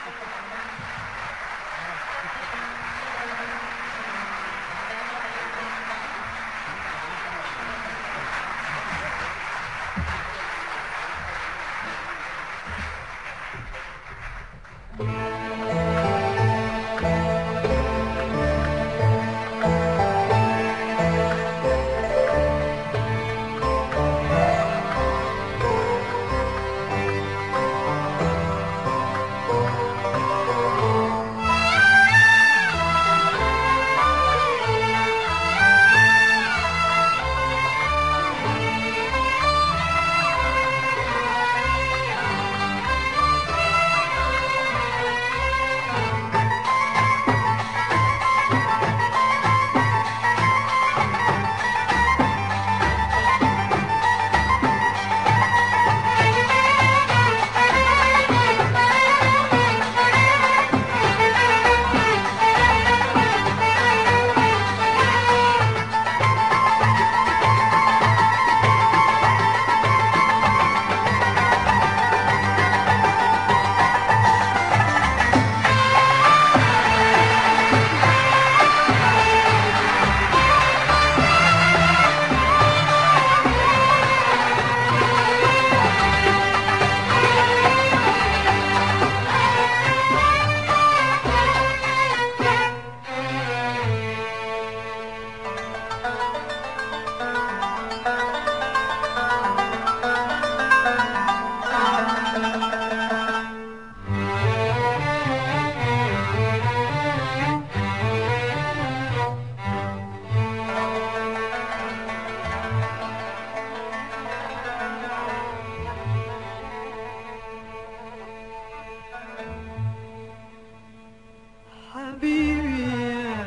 حبيبي يا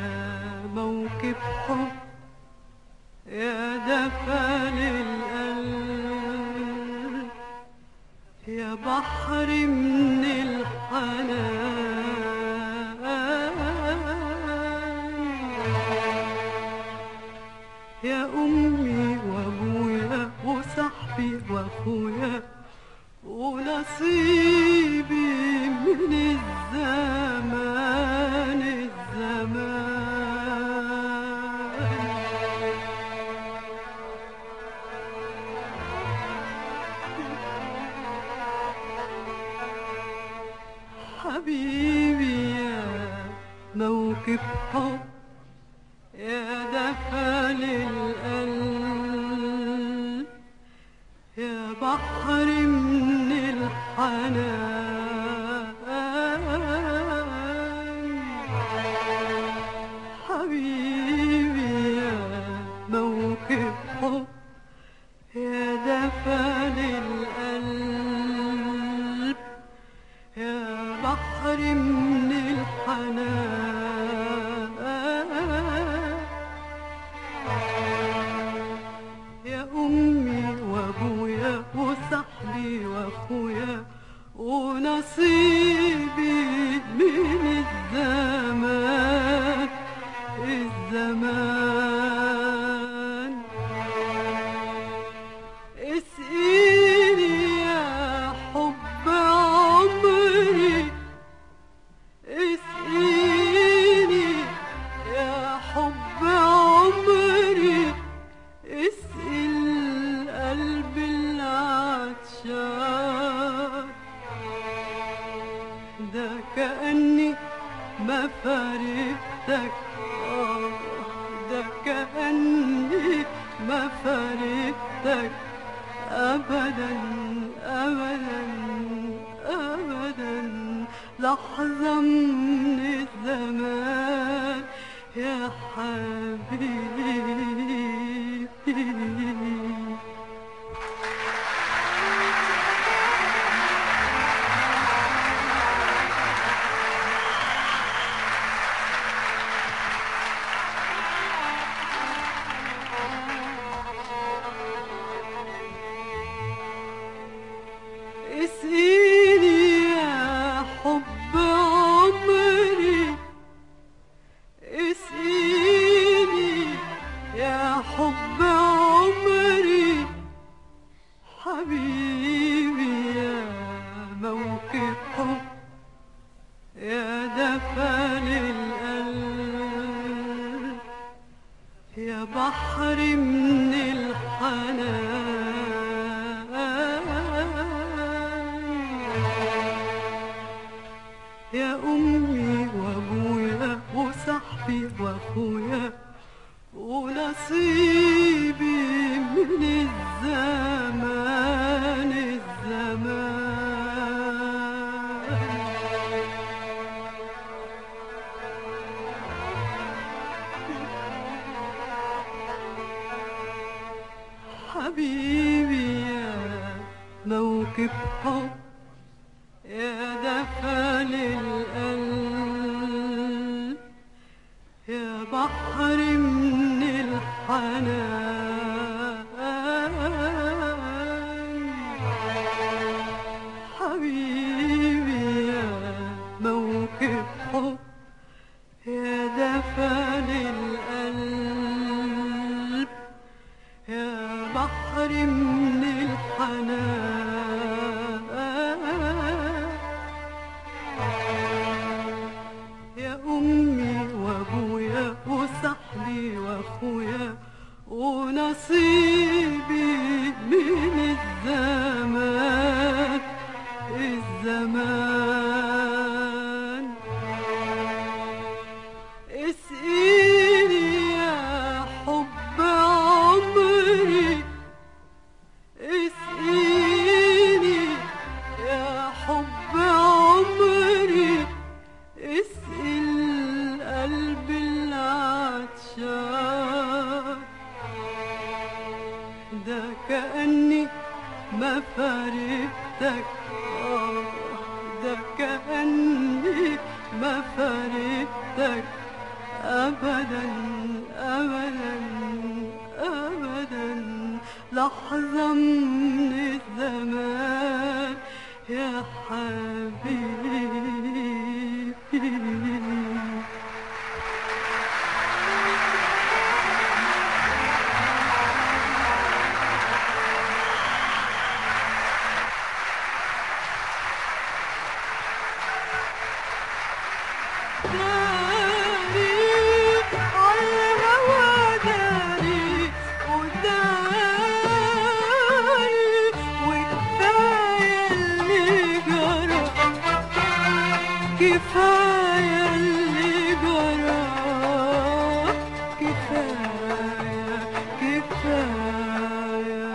موكب حب يا دفى للقلب يا بحر من الحنان يا أمي وأبويا وصاحبي وأخويا ونصيبي من الزمان الزمان حبيبي يا موكب حب يا دفى للقلب يا بحر من الحنان حبيبي يا موكب حب يا دفى للقلب يا بحر من الحنان يا أمي وأبويا وصاحبي وأخويا ونصيبي من الزمان الزمان اسقيني يا حب عمري اسقيني يا حب عمري اسقي القلب العطشان ده كأني ما فارقتك آه، ده كأني ما فارقتك أبدا أبدا أبدا لحظة من الزمان يا حبيبي اسقيني يا حب عمري اسقيني يا حب عمري حبيبي يا موكب حب يا دفى للقلب يا بحر من الحنان يا أمي وأبويا وصاحبي وأخويا ونصيبي من الزمان الزمان حبيبي يا موكب حب يا دفى للقلب يا بحر من الحنان حبيبي يا موكب حب يا دفى للقلب يا بحر من الحنان يا أمي وأبويا وصاحبي وأخويا ونصيبي من الزمان الزمان اسقيني يا حب عمري اسقيني يا حب عمري اسقي القلب العطشان ده كأني ما فارقتك آه، ده كأني ما فارقتك أبدا أبدا أبدا لحظة من الزمان يا حبيبي داري على الهوى داري وداري وكفاية اللي جرى كفاية اللي جرى كفاية كفاية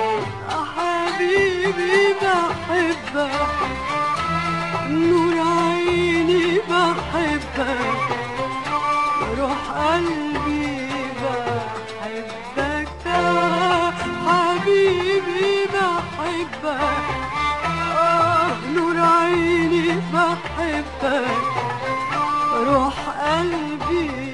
حبيبي بحبك نور عيني بحبك روح قلبي بحبك آه، حبيبي بحبك آه نور عيني بحبك روح قلبي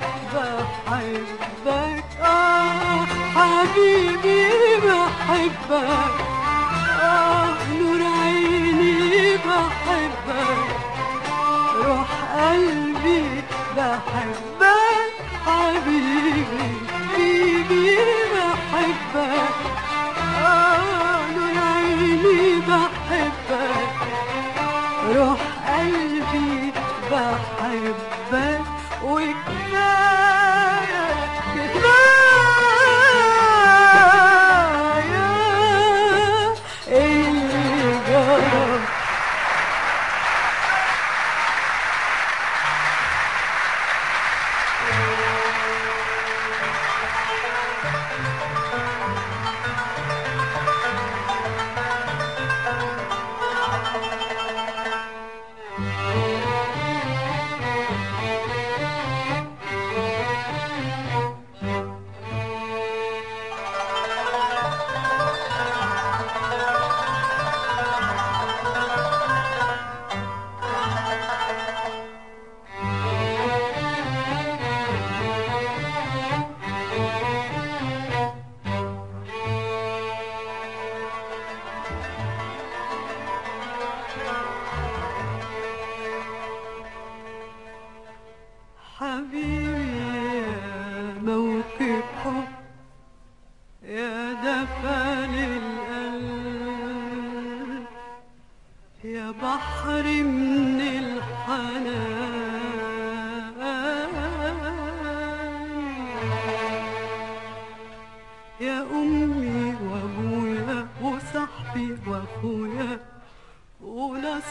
بحبك آه حبيبي بحبك آه نور عيني بحبك روح قلبي بحبك حبيبي بيبي بحبك آه نور عيني بحبك روح قلبي بحبك وكفاية كفاية اللي جرى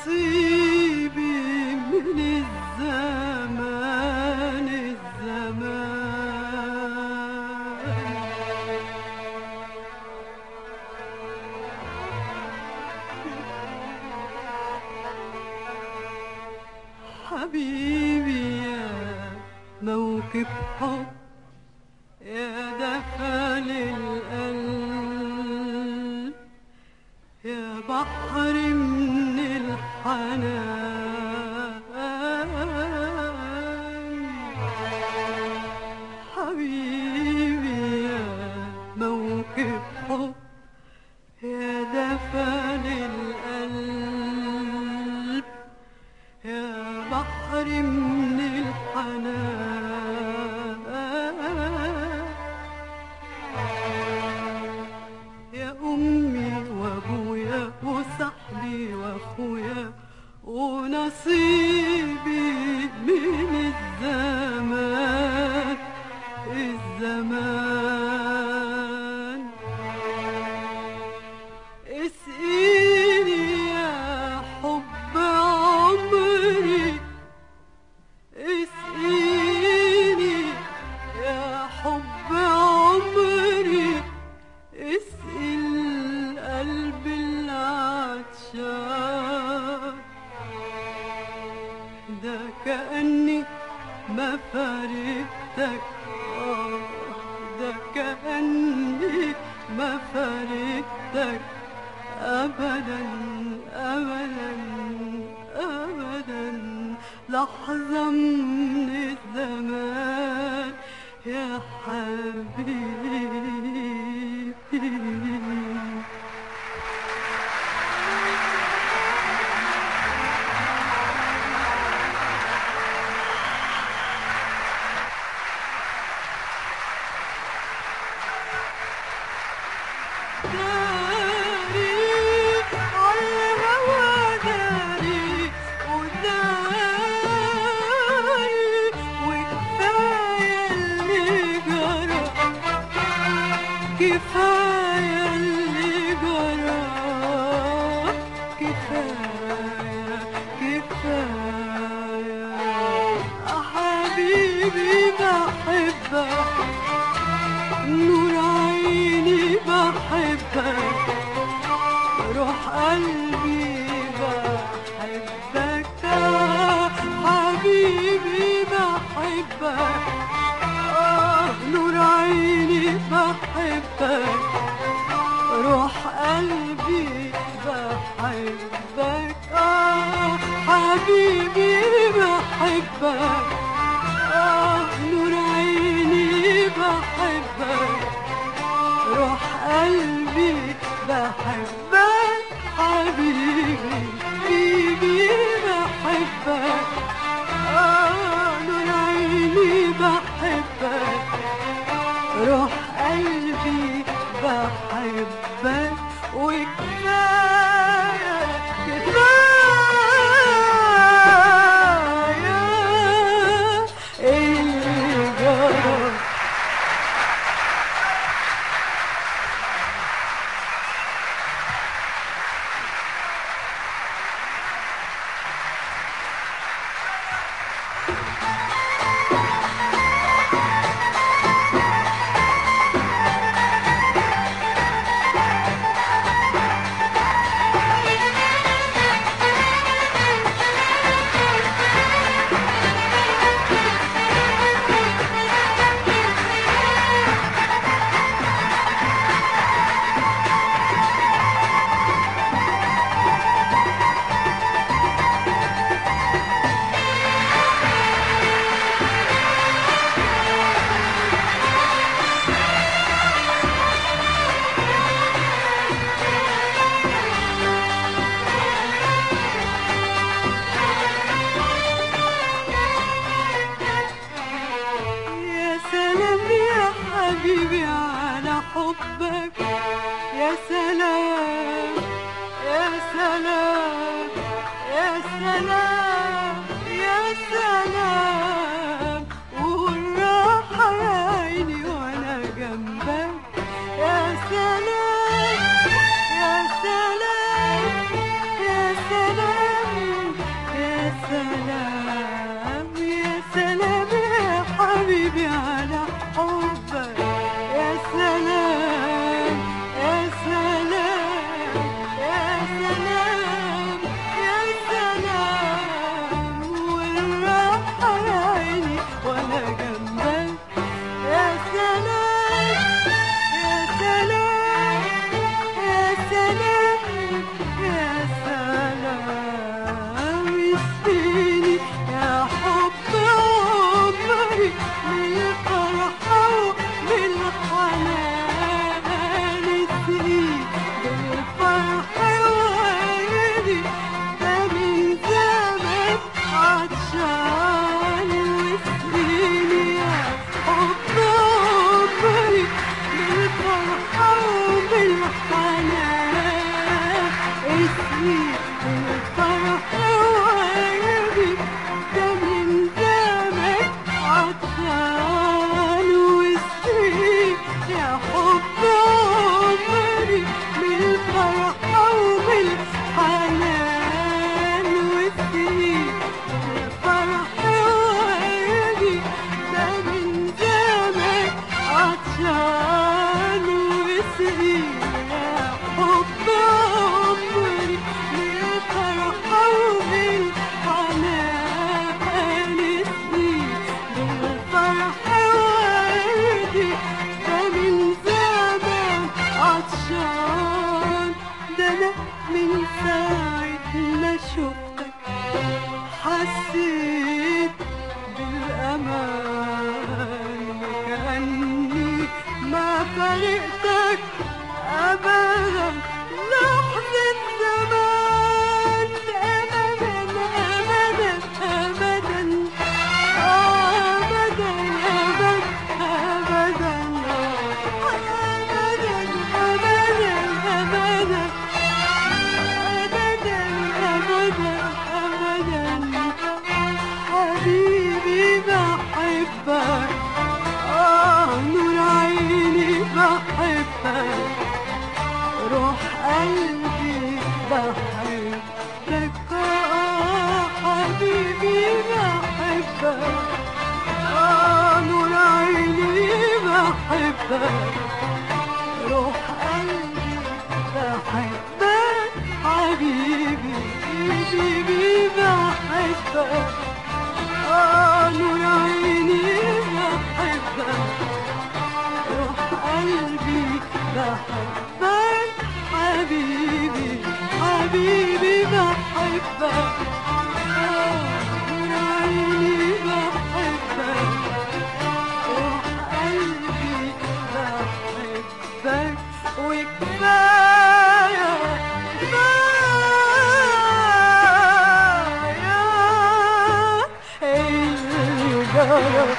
ونصيبي من الزمان الزمان حبيبي يا موكب حب يا دفى للقلب يا بحر من الحنان حبيبي يا موكب حب يا دفى للقلب يا بحر من الحنان يا أمي وأبويا وصاحبي وأخويا ونصيبي من الزمان الزمان اسقيني يا حب عمري اسقيني يا حب عمري اسقي القلب العطشان ده كأني ما فارقتك آه ده كأني ما فارقتك أبدا أبدا أبدا لحظة من الزمان يا حبيبي داري عالهوى داري وداري وكفاية اللي جرى كفاية اللي جرى كفاية كفاية حبيبي بحبك نور عيني بحبك روح قلبي بحبك حبيبي بحبك آه نور عيني بحبك روح قلبي بحبك آه حبيبي بحبك آه نور عيني بحبك روح قلبي بحبك حبيبي بيبي بحبك آه نور عيني بحبك روح قلبي بحبك وكفاية كفاية اللي جرى يا سلام يا حبيبي على حبك يا سلام يا سلام يا سلام يا سلام والراحة يا عيني وانا جنبك يا سلام يا سلام يا سلام حسيت بالأمان وكأني ما فرقتك أبدا لحظة زمان أبدا أبدا أبدا أبدا أبدا أبدا أبدا أبدا أبدا أبدا أبدا أبدا حبيبي بحبك آه نور عيني بحبك روح قلبي بحبك آه حبيبي بحبك آه نور عيني بحبك روح قلبي بحبك حبيبي حبيبي بحبك آه نور عيني بحبك روح قلبي بحبك حبيبي حبيبي بحبك آه نور عيني بحبك روح قلبي بحبك وكفاية كفاية اللي جرى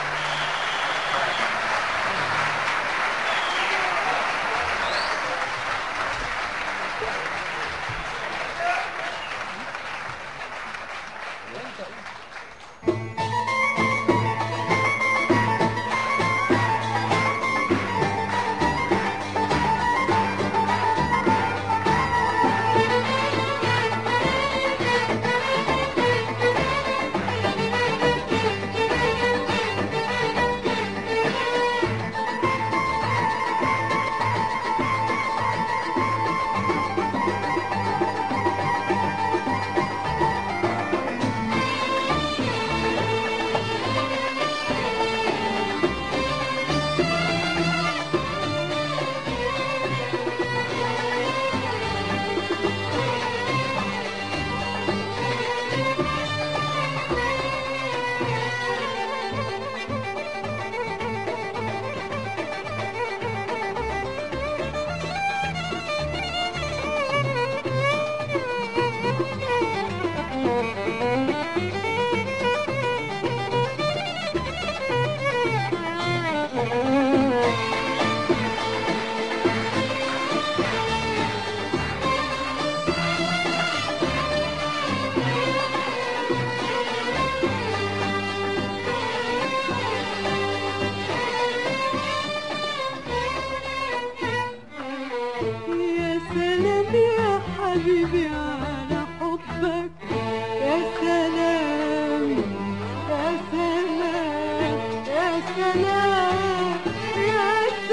يا سلام يا حبيبي على حبك يا سلام يا سلام يا سلام يا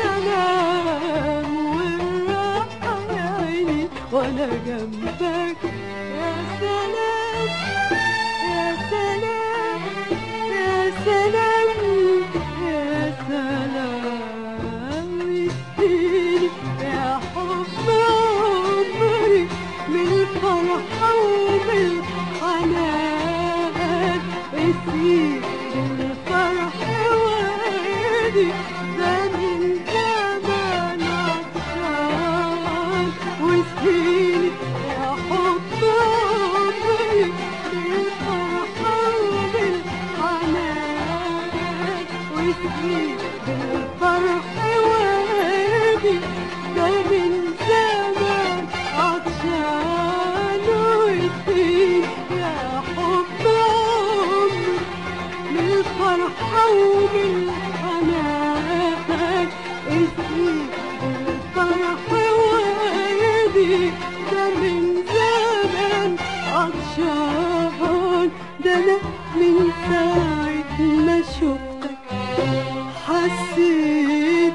سلام والراحة يا عيني وانا جنبك يا سلام يا سلام يا سلام يا سلام اديني يا حب عمري من الفرحة ومن الحنان اسيب الفرح وادي ده من زمان عطشان واسقيني يا حب عمري من الفرحة ومن الحنان واسقيني بالفرح وادي ده من زمان عطشان واسقيني يا حب عمري من الفرحة ومن الحنان اسمي الفرح وادي ده من زمان عطشان ده انا من ساعة ما شفتك حسيت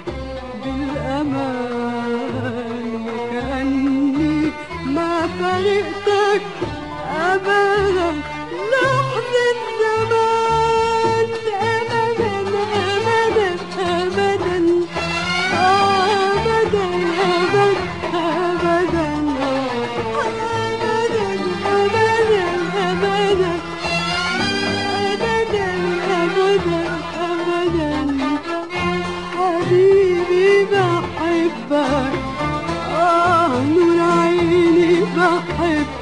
بالأمان وكأني ما فرقتك أبدا لحظة زمان أبدا أبدا أبدا أبدا أبدا أبدا أبدا أبدا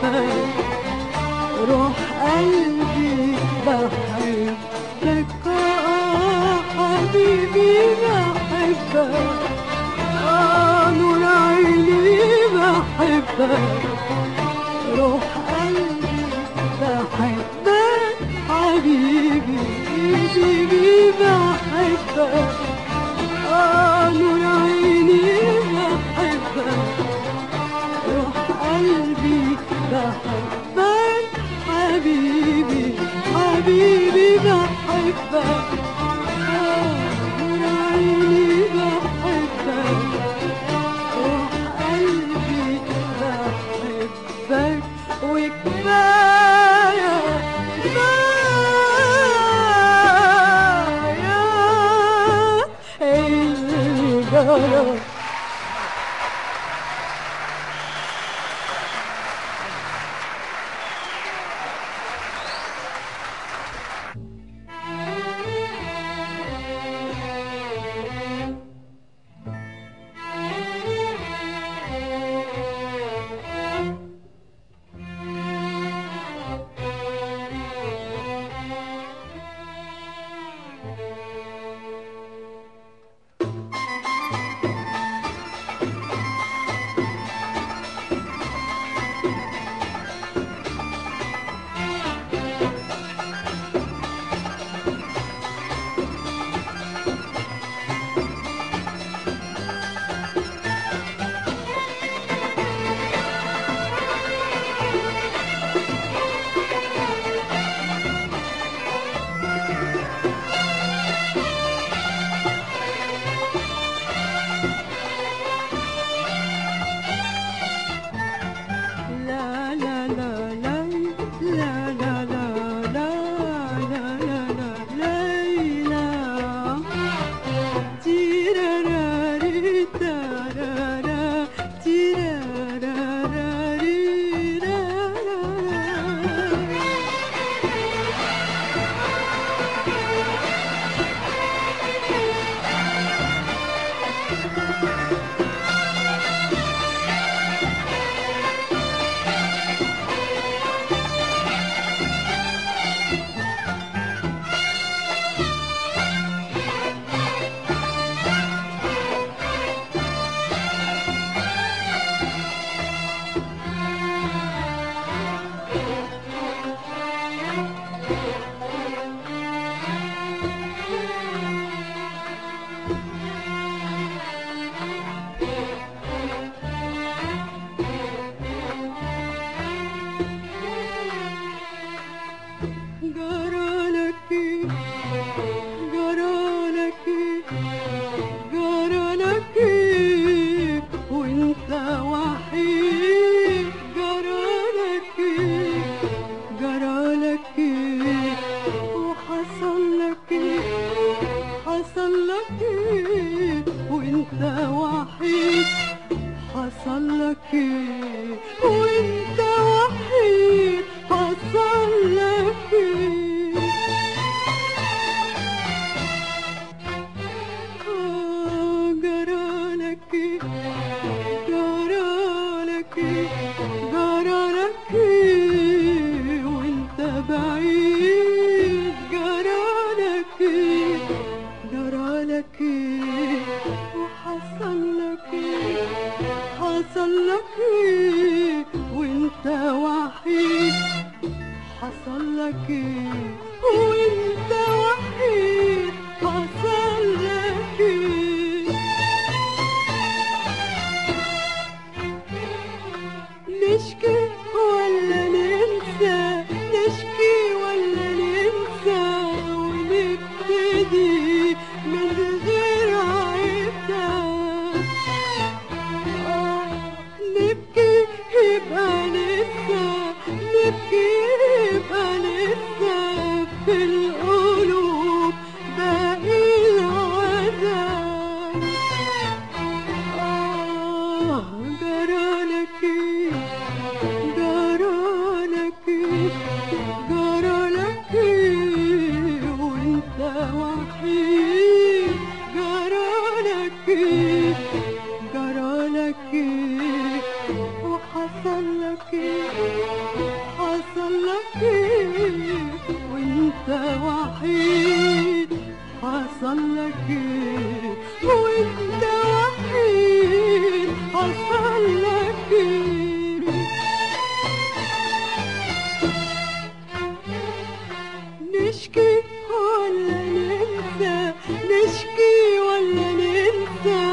بحبك روح قلبي بحبك آه حبيبي بحبك آه نور عيني بحبك روح قلبي بحبك حبيبي حبيبي بحبك آه نور عيني بحبك روح قلبي بحبك حبيبي حبيبي بحبك آه نور عيني بحبك روح قلبي بحبك وكفاية كفاية الجرى لا لا لا لا لا لا لا لا لا لا لا ليلى تيراراري تارارا تيراراري رارارا جرالك جرالك جرالك وانت وحيد جرالك جرالك وحصل لك حصل لك وانت وحيد حصل لك وانت وحيد حصل لك آه، جرالك جرالك جرالك وانت بعيد جرالك جرالك وحصل لك حصل لك وانت وحيد حصل لك وانت وحيد حصل لك نشكي ولا ننسى نشكي ولا ننسى ونبتدي من غير عتاب آه، نبكي يبقى لسه نبكي يبقى لسه في القلوب باقي العذاب آه جرالك جرالك جرالك وانت وحيد جرالك جرالك وحصل لك وانت وحيد حصل لك ايه وانت وحيد حصل لك ايه نشكي ولا ننسى نشكي ولا ننسى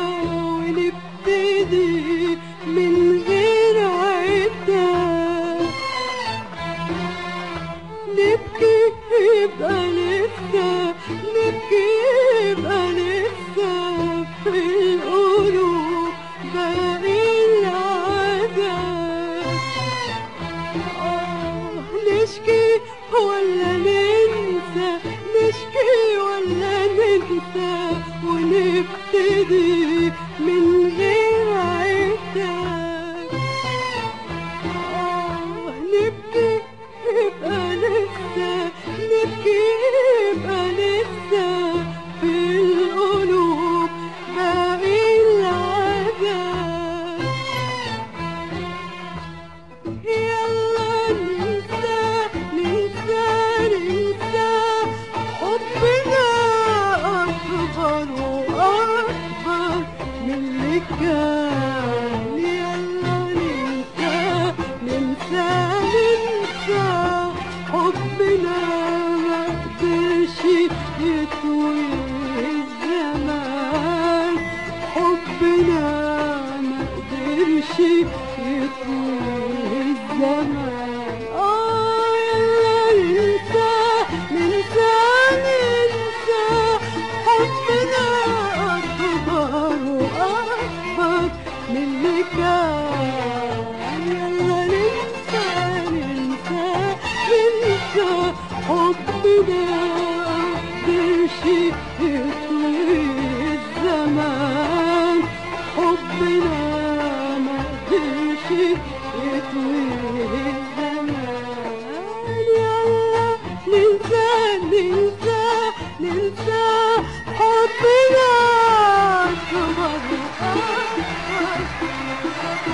ونبتدي من غير عتاب نبكي يبقى لسه نبكي يبقى لسه في القلوب باقي العذاب آه نشكي ولا ننسى نشكي ولا ننسى ونبتدي من غير عتاب آه نبكي يبقى لسه نبكي يبقى لسه في القلوب باقي العذاب يلا ننسى ننسى ننسى حبنا أكبر وأكبر من اللي كان يلا ننسى ننسى ننسى حبنا ما قدرش يطوي الزمان حبنا ما قدرش يطوي الزمان آه يلا ننسى ننسى ننسى حبنا أكبر وأكبر من اللي كان يلا ننسى ننسى ننسى حبنا مقدرش يطوي الزمان حبنا ما قدرش يطوي الزمان يلا ننسى ننسى ننسى حبنا أكبر أكبر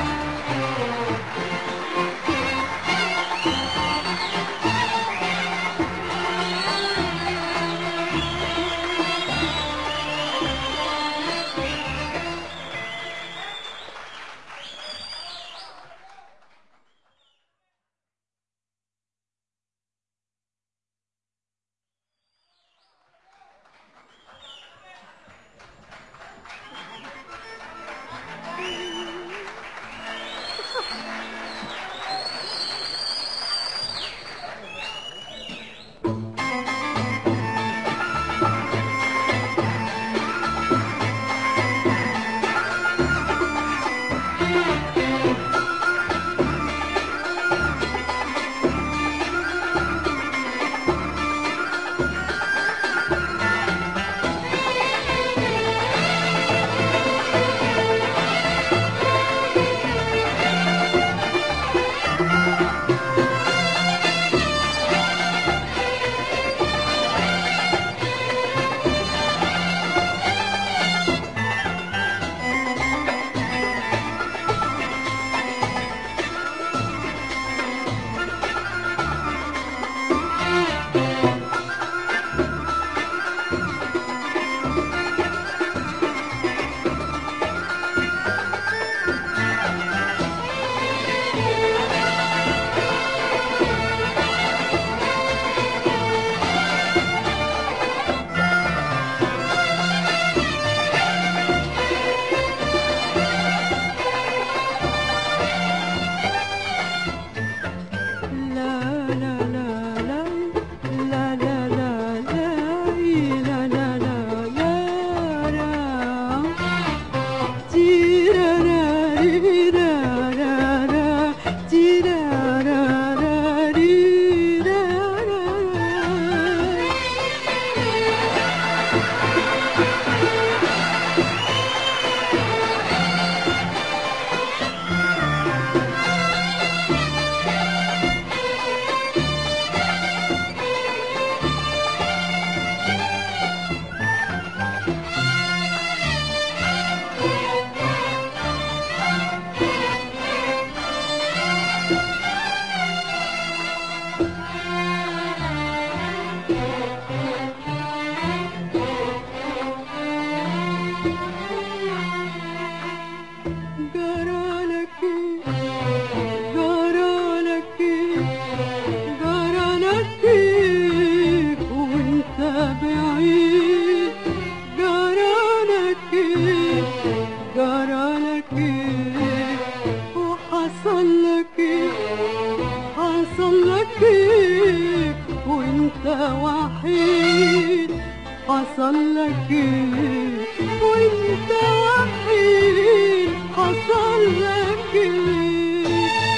وانت وحيد حصل لك ايه وانت وحيد حصل لك ايه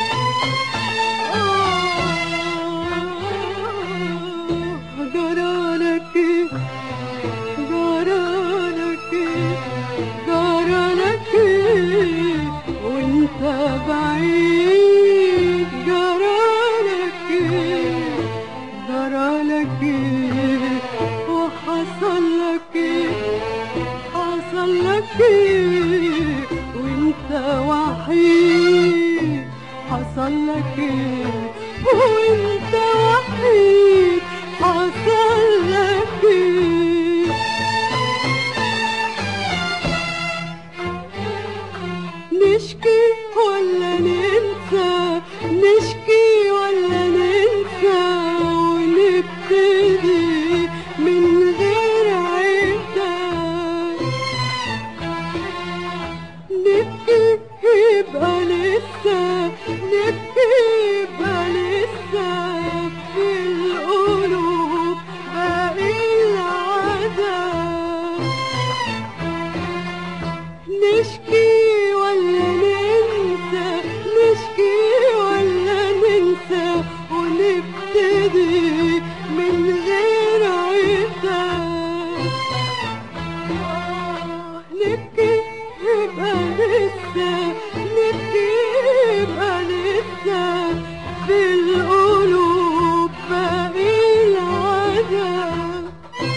آه، جرالك ايه جرالك ايه جرالك ايه وانت بعيد جرالك ايه جرالك ايه وحصل لك ايه حصل لك ايه وانت وحيد حصل لك ايه وانت وحيد حصل لك ايه نشكي ولا ننسى نشكي ولا ننسى ونبتدي من غير عتاب نبكي يبقى لسه نبكي يبقى لسه في القلوب باقي العذاب نشكي ولا ننسى نشكي ولا ننسى ونبتدي من غير عتاب آه، نبكي يبقى لسه نبكي يبقى لسه في القلوب باقي العذاب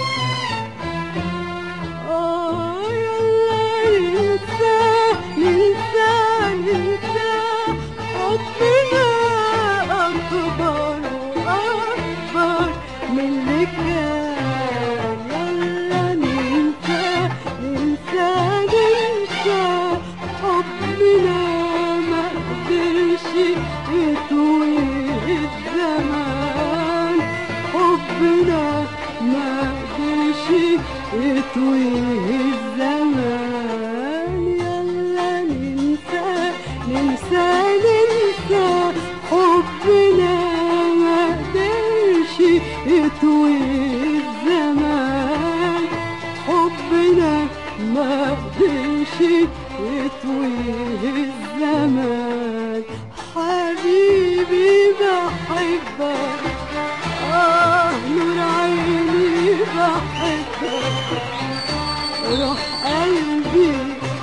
آه يلا ننسى ننسى ننسى حبنا أكبر وأكبر من اللي كان يلا ننسى ننسى ننسى حبنا ما قدرش يطوي الزمان حبنا ما قدرش يطوي الزمان يلا ننسى ننسى ننسى حبنا ما قدرش يطوي الزمان حبنا ما قدرش يطوي الزمان حبيبي بحبك آه نور عيني بحبك روح قلبي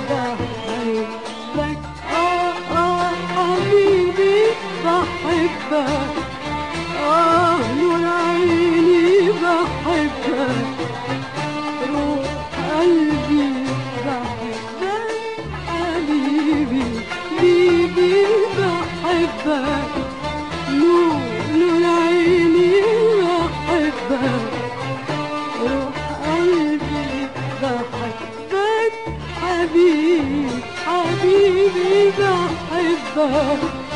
بحبك آه آه حبيبي بحبك آه نور عيني بحبك روح قلبي بحبك حبيبي بيبي بحبك نور نور عيني بحبك روح قلبي بحبك حبيبي حبيبي بحبك